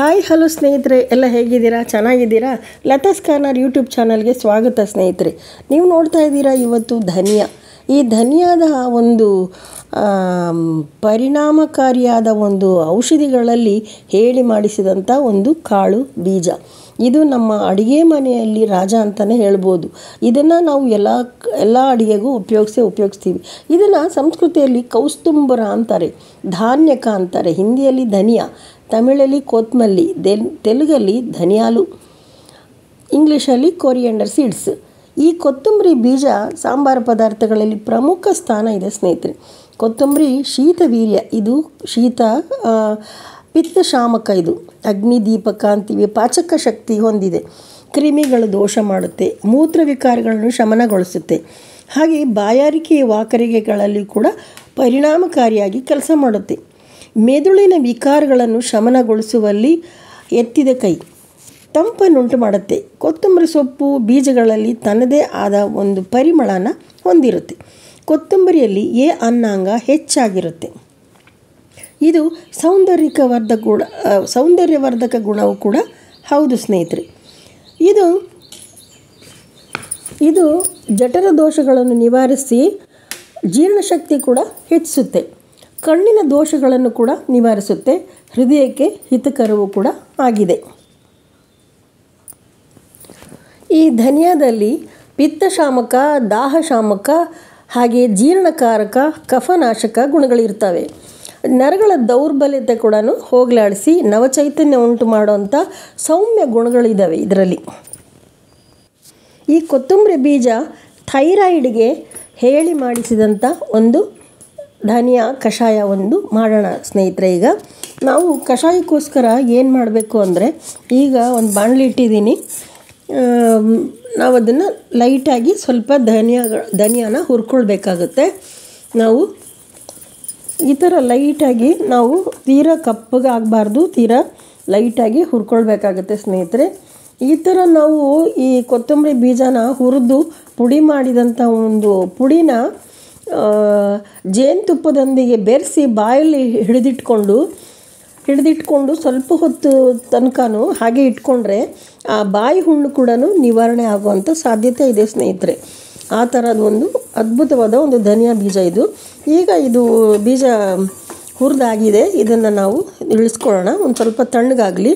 hi hello ಸ್ನೇಹಿತರೆ ಎಲ್ಲ ಹೇಗಿದ್ದೀರಾ ಚೆನ್ನಾಗಿದ್ದೀರಾ ಲತಾಸ್ ಕಾರ್ನರ್ ಯೂಟ್ಯೂಬ್ ಚಾನಲ್ಗೆ ಸ್ವಾಗತ ಸ್ನೇಹಿತರೆ ನೀವು ನೋಡ್ತಾ ಇದ್ದೀರಾ ಇವತ್ತು ಧನಿಯಾ ಈ ಧನಿಯಾದ ಒಂದು ಆಮ್, ಪರಿಣಾಮಕಾರಿಯಾದ ಒಂದು ಔಷಧಿಗಳಲ್ಲಿ ಹೇಳಿ ಮಾಡಿಸಿದಂಥ ಒಂದು ಕಾಳು ಬೀಜ ಇದು ನಮ್ಮ ಅಡುಗೆ ಮನೆಯಲ್ಲಿ ರಾಜ ಅಂತಲೇ ಹೇಳ್ಬೋದು ಇದನ್ನು ನಾವು ಎಲ್ಲ ಎಲ್ಲ ಅಡುಗೆಗೂ ಉಪಯೋಗಿಸೇ ಉಪಯೋಗಿಸ್ತೀವಿ ಇದನ್ನು ಸಂಸ್ಕೃತಿಯಲ್ಲಿ ಕೌಸ್ತುಂಬರ ಅಂತಾರೆ ಧಾನ್ಯಕ ಅಂತಾರೆ ಹಿಂದಿಯಲ್ಲಿ ಧನಿಯಾ ತಮಿಳಲ್ಲಿ ಕೊತ್ಮಲ್ಲಿ ದೆಲ್ ತೆಲುಗಲ್ಲಿ ಧನಿಯಾಲು ಇಂಗ್ಲೀಷಲ್ಲಿ ಕೊರಿಯಂಡರ್ ಸೀಡ್ಸ್ ಈ ಕೊತ್ತಂಬರಿ ಬೀಜ ಸಾಂಬಾರು ಪದಾರ್ಥಗಳಲ್ಲಿ ಪ್ರಮುಖ ಸ್ಥಾನ ಇದೆ ಸ್ನೇಹಿತರೆ ಕೊತ್ತಂಬರಿ ಶೀತವೀರ್ಯ ಇದು ಶೀತ ಆ, ಪಿತ್ತಶಾಮಕ ಇದು ಅಗ್ನಿದೀಪಕ ಅಂತೀವಿ ಪಾಚಕ ಶಕ್ತಿ ಹೊಂದಿದೆ ಕ್ರಿಮಿಗಳು ದೋಷ ಮಾಡುತ್ತೆ ಮೂತ್ರ ವಿಕಾರಗಳನ್ನು ಶಮನಗೊಳಿಸುತ್ತೆ ಹಾಗೆ ಬಾಯಾರಿಕೆ ವಾಕರಿಕೆಗಳಲ್ಲಿ ಕೂಡ ಪರಿಣಾಮಕಾರಿಯಾಗಿ ಕೆಲಸ ಮಾಡುತ್ತೆ ಮೆದುಳಿನ ವಿಕಾರಗಳನ್ನು ಶಮನಗೊಳಿಸುವಲ್ಲಿ ಎತ್ತಿದ ಕೈ ತಂಪನ್ನುಂಟು ಮಾಡುತ್ತೆ ಕೊತ್ತಂಬರಿ ಸೊಪ್ಪು ಬೀಜಗಳಲ್ಲಿ ತನ್ನದೇ ಆದ ಒಂದು ಪರಿಮಳನ ಹೊಂದಿರುತ್ತೆ ಕೊತ್ತಂಬರಿಯಲ್ಲಿ ಎ ಅನ್ನಾಂಗ ಹೆಚ್ಚಾಗಿರುತ್ತೆ ಇದು ಸೌಂದರ್ಯವರ್ಧಕ ಗುಣ ಆ, ಸೌಂದರ್ಯವರ್ಧಕ ಗುಣವು ಕೂಡ ಹೌದು ಸ್ನೇಹಿತರೆ ಇದು ಇದು ಜಠರ ದೋಷಗಳನ್ನು ನಿವಾರಿಸಿ ಜೀರ್ಣಶಕ್ತಿ ಕೂಡ ಹೆಚ್ಚಿಸುತ್ತೆ ಕಣ್ಣಿನ ದೋಷಗಳನ್ನು ಕೂಡ ನಿವಾರಿಸುತ್ತೆ ಹೃದಯಕ್ಕೆ ಹಿತಕರವೂ ಕೂಡ ಆಗಿದೆ ಈ ಧನಿಯಾದಲ್ಲಿ ಪಿತ್ತಶಾಮಕ ದಾಹಶಾಮಕ ಹಾಗೆ ಜೀರ್ಣಕಾರಕ ಕಫನಾಶಕ ಗುಣಗಳಿರ್ತವೆ ನರಗಳ ದೌರ್ಬಲ್ಯತೆ ಕೂಡ ಹೋಗಲಾಡಿಸಿ ನವಚೈತನ್ಯ ಉಂಟು ಮಾಡುವಂಥ ಸೌಮ್ಯ ಗುಣಗಳಿದ್ದಾವೆ ಇದರಲ್ಲಿ ಈ ಕೊತ್ತಂಬರಿ ಬೀಜ ಥೈರಾಯ್ಡ್ಗೆ ಹೇಳಿ ಮಾಡಿಸಿದಂಥ ಒಂದು ಧನಿಯಾ ಕಷಾಯ ಒಂದು ಮಾಡೋಣ ಸ್ನೇಹಿತರೆ ಈಗ ನಾವು ಕಷಾಯಕ್ಕೋಸ್ಕರ ಏನು ಮಾಡಬೇಕು ಅಂದರೆ ಈಗ ಒಂದು ಬಾಣಲಿ ಇಟ್ಟಿದ್ದೀನಿ ಆಮ್, ನಾವು ಅದನ್ನು ಲೈಟಾಗಿ ಸ್ವಲ್ಪ ಧನಿಯಾ ಧನಿಯಾನ ಹುರ್ಕೊಳ್ಬೇಕಾಗುತ್ತೆ ನಾವು ಈ ಥರ ಲೈಟಾಗಿ ನಾವು ತೀರಾ ಕಪ್ಪಗೆ ಆಗಬಾರ್ದು ತೀರಾ ಲೈಟಾಗಿ ಹುರ್ಕೊಳ್ಬೇಕಾಗತ್ತೆ ಸ್ನೇಹಿತರೆ ಈ ಥರ ನಾವು ಈ ಕೊತ್ತಂಬರಿ ಬೀಜನ ಹುರಿದು ಪುಡಿ ಮಾಡಿದಂಥ ಒಂದು ಪುಡಿನ ಆ, ಜೇನುತುಪ್ಪದೊಂದಿಗೆ ಬೆರೆಸಿ ಬಾಯಲ್ಲಿ ಹಿಡಿದಿಟ್ಕೊಂಡು ಹಿಡಿದಿಟ್ಕೊಂಡು ಸ್ವಲ್ಪ ಹೊತ್ತು ತನಕನೂ ಹಾಗೆ ಇಟ್ಕೊಂಡ್ರೆ ಆ ಬಾಯಿ ಹುಣ್ಣು ಕೂಡ ನಿವಾರಣೆ ಆಗುವಂಥ ಸಾಧ್ಯತೆ ಇದೆ ಸ್ನೇಹಿತರೆ ಆ ಥರದ ಒಂದು ಅದ್ಭುತವಾದ ಒಂದು ಧನಿಯಾ ಬೀಜ ಇದು ಈಗ ಇದು ಬೀಜ ಹುರಿದಾಗಿದೆ ಇದನ್ನು ನಾವು ಇಳಿಸ್ಕೊಳ್ಳೋಣ ಒಂದು ಸ್ವಲ್ಪ ತಣ್ಣಗಾಗಲಿ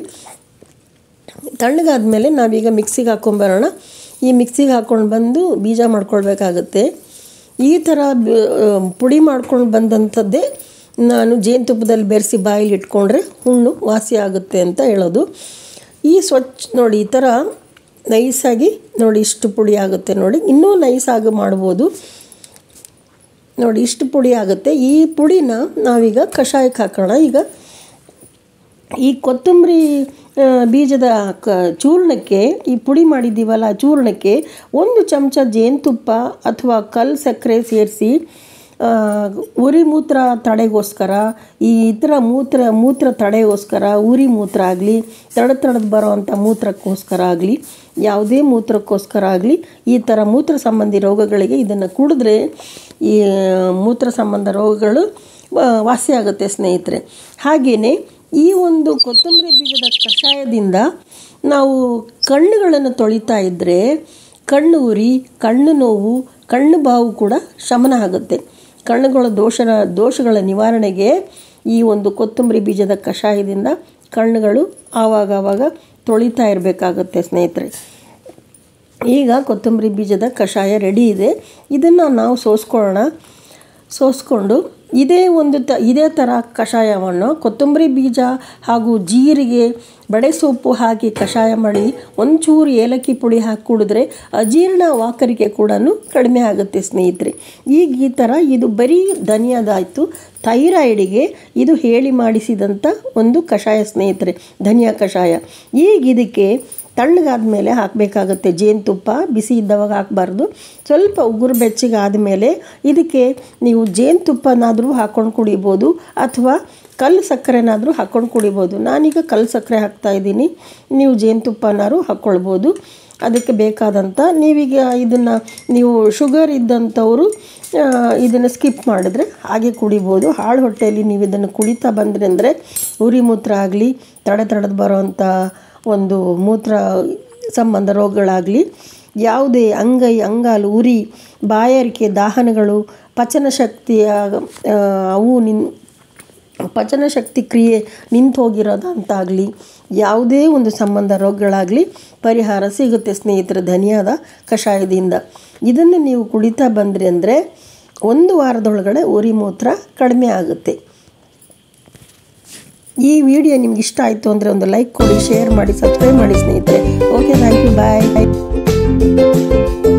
ತಣ್ಣಗಾದ್ಮೇಲೆ ನಾವೀಗ ಮಿಕ್ಸಿಗೆ ಹಾಕ್ಕೊಂಬರೋಣ ಈ ಮಿಕ್ಸಿಗೆ ಹಾಕ್ಕೊಂಡು ಬಂದು ಬೀಜ ಮಾಡ್ಕೊಳ್ಬೇಕಾಗತ್ತೆ ಈ ಥರ ಬ- ಪುಡಿ ಮಾಡ್ಕೊಂಡು ಬಂದಂಥದ್ದೇ ನಾನು ಜೇನುತುಪ್ಪದಲ್ಲಿ ಬೆರೆಸಿ ಬಾಯಲ್ಲಿ ಇಟ್ಕೊಂಡ್ರೆ ಹುಣ್ಣು ವಾಸಿ ಆಗುತ್ತೆ ಅಂತ ಹೇಳೋದು ಈ ಸ್ವಚ್ಛ ನೋಡಿ ಈ ಥರ ನೈಸಾಗಿ ನೋಡಿ ಇಷ್ಟು ಪುಡಿ ಆಗುತ್ತೆ ನೋಡಿ ಇನ್ನೂ ನೈಸಾಗಿ ಮಾಡ್ಬೋದು ನೋಡಿ ಇಷ್ಟು ಪುಡಿ ಆಗುತ್ತೆ ಈ ಪುಡಿನ ನಾವೀಗ ಕಷಾಯಕ್ಕೆ ಹಾಕೋಣ ಈಗ ಈ ಕೊತ್ತಂಬರಿ ಆ, ಬೀಜದ ಕ ಚೂರ್ಣಕ್ಕೆ ಈ ಪುಡಿ ಮಾಡಿದ್ದೀವಲ್ಲ ಆ ಚೂರ್ಣಕ್ಕೆ ಒಂದು ಚಮಚ ಜೇನುತುಪ್ಪ ಅಥವಾ ಕಲ್ಲು ಸಕ್ಕರೆ ಸೇರಿಸಿ ಉರಿ ಮೂತ್ರ ತಡೆಗೋಸ್ಕರ ಈ ಇತರ ಮೂತ್ರ ಮೂತ್ರ ತಡೆಗೋಸ್ಕರ ಉರಿ ಮೂತ್ರ ಆಗಲಿ ತಡ ತಡದು ಬರೋವಂಥ ಮೂತ್ರಕ್ಕೋಸ್ಕರ ಆಗಲಿ ಯಾವುದೇ ಮೂತ್ರಕ್ಕೋಸ್ಕರ ಆಗಲಿ ಈ ಥರ ಮೂತ್ರ ಸಂಬಂಧಿ ರೋಗಗಳಿಗೆ ಇದನ್ನು ಕುಡಿದ್ರೆ ಈ ಮೂತ್ರ ಸಂಬಂಧ ರೋಗಗಳು ಆ, ವಾಸಿಯಾಗುತ್ತೆ ಸ್ನೇಹಿತರೆ ಹಾಗೆಯೇ ಈ ಒಂದು ಕೊತ್ತಂಬರಿ ಬೀಜದ ಕಷಾಯದಿಂದ ನಾವು ಕಣ್ಣುಗಳನ್ನು ತೊಳಿತಾ ಇದ್ದರೆ ಕಣ್ಣು ಉರಿ ಕಣ್ಣು ನೋವು ಕಣ್ಣು ಬಾವು ಕೂಡ ಶಮನ ಆಗುತ್ತೆ ಕಣ್ಣುಗಳ ದೋಷ ದೋಷಗಳ ನಿವಾರಣೆಗೆ ಈ ಒಂದು ಕೊತ್ತಂಬರಿ ಬೀಜದ ಕಷಾಯದಿಂದ ಕಣ್ಣುಗಳು ಆವಾಗ ಆವಾಗ ತೊಳಿತಾ ಇರಬೇಕಾಗುತ್ತೆ ಸ್ನೇಹಿತರೆ ಈಗ ಕೊತ್ತಂಬರಿ ಬೀಜದ ಕಷಾಯ ರೆಡಿ ಇದೆ ಇದನ್ನು ನಾವು ಸೋಸ್ಕೊಳ್ಳೋಣ ಸೋಸ್ಕೊಂಡು ಇದೇ ಒಂದು ತ ಇದೇ ಥರ ಕಷಾಯವನ್ನು ಕೊತ್ತಂಬರಿ ಬೀಜ ಹಾಗೂ ಜೀರಿಗೆ ಬಡೆ ಸೊಪ್ಪು ಹಾಕಿ ಕಷಾಯ ಮಾಡಿ ಒಂಚೂರು ಏಲಕ್ಕಿ ಪುಡಿ ಹಾಕಿ ಕುಡಿದ್ರೆ ಅಜೀರ್ಣ ವಾಕರಿಕೆ ಕೂಡ ಕಡಿಮೆ ಆಗುತ್ತೆ ಸ್ನೇಹಿತರೆ ಈಗ ಈ ಥರ ಇದು ಬರೀ ಧನಿಯಾದಾಯಿತು ಥೈರಾಯ್ಡಿಗೆ ಇದು ಹೇಳಿ ಮಾಡಿಸಿದಂಥ ಒಂದು ಕಷಾಯ ಸ್ನೇಹಿತರೆ ಧನಿಯಾ ಕಷಾಯ ಈಗ ಇದಕ್ಕೆ ತಣ್ಣಗಾದ ಮೇಲೆ ಹಾಕಬೇಕಾಗತ್ತೆ ಜೇನುತುಪ್ಪ ಬಿಸಿ ಇದ್ದವಾಗ ಹಾಕಬಾರ್ದು ಸ್ವಲ್ಪ ಉಗುರು ಬೆಚ್ಚಗೆ ಆದಮೇಲೆ ಇದಕ್ಕೆ ನೀವು ಜೇನುತುಪ್ಪನಾದರೂ ಹಾಕ್ಕೊಂಡು ಕುಡಿಬೋದು ಅಥವಾ ಕಲ್ಲು ಸಕ್ಕರೆನಾದರೂ ಹಾಕ್ಕೊಂಡು ಕುಡಿಬೋದು ನಾನೀಗ ಕಲ್ಲು ಸಕ್ಕರೆ ಹಾಕ್ತಾಯಿದ್ದೀನಿ ನೀವು ಜೇನುತುಪ್ಪನಾದ್ರು ಹಾಕ್ಕೊಳ್ಬೋದು ಅದಕ್ಕೆ ಬೇಕಾದಂಥ ನೀವೀಗ ಇದನ್ನು ನೀವು ಶುಗರ್ ಇದ್ದಂಥವರು ಇದನ್ನು ಸ್ಕಿಪ್ ಮಾಡಿದ್ರೆ ಹಾಗೆ ಕುಡಿಬೋದು ಹಾಳು ಹೊಟ್ಟೆಯಲ್ಲಿ ನೀವು ಇದನ್ನು ಕುಡಿತಾ ಬಂದ್ರಿ ಅಂದರೆ ಉರಿ ಮೂತ್ರ ಆಗಲಿ ತಡೆ ತಡೆದು ಬರೋವಂಥ ಒಂದು ಮೂತ್ರ ಸಂಬಂಧ ರೋಗಗಳಾಗಲಿ ಯಾವುದೇ ಅಂಗೈ ಅಂಗಾಲು ಉರಿ ಬಾಯಾರಿಕೆ ದಾಹನಗಳು ಪಚನ ಶಕ್ತಿಯ ಆ, ಅವು ನಿನ್ ಪಚನ ಶಕ್ತಿ ಕ್ರಿಯೆ ನಿಂತು ಹೋಗಿರೋದಂತಾಗಲಿ ಯಾವುದೇ ಒಂದು ಸಂಬಂಧ ರೋಗಗಳಾಗಲಿ ಪರಿಹಾರ ಸಿಗುತ್ತೆ ಸ್ನೇಹಿತರ ಧನಿಯಾದ ಕಷಾಯದಿಂದ ಇದನ್ನು ನೀವು ಕುಡಿತಾ ಬಂದ್ರಿ ಅಂದರೆ ಒಂದು ವಾರದೊಳಗಡೆ ಉರಿ ಮೂತ್ರ ಕಡಿಮೆ ಆಗುತ್ತೆ ಈ ವಿಡಿಯೋ ನಿಮ್ಗೆ ಇಷ್ಟ ಆಯಿತು ಅಂದರೆ ಒಂದು ಲೈಕ್ ಕೊಡಿ ಶೇರ್ ಮಾಡಿ ಸಬ್ಸ್ಕ್ರೈಬ್ ಮಾಡಿ ಸ್ನೇಹಿತರೆ ಓಕೆ ಥ್ಯಾಂಕ್ ಯು ಬಾಯ್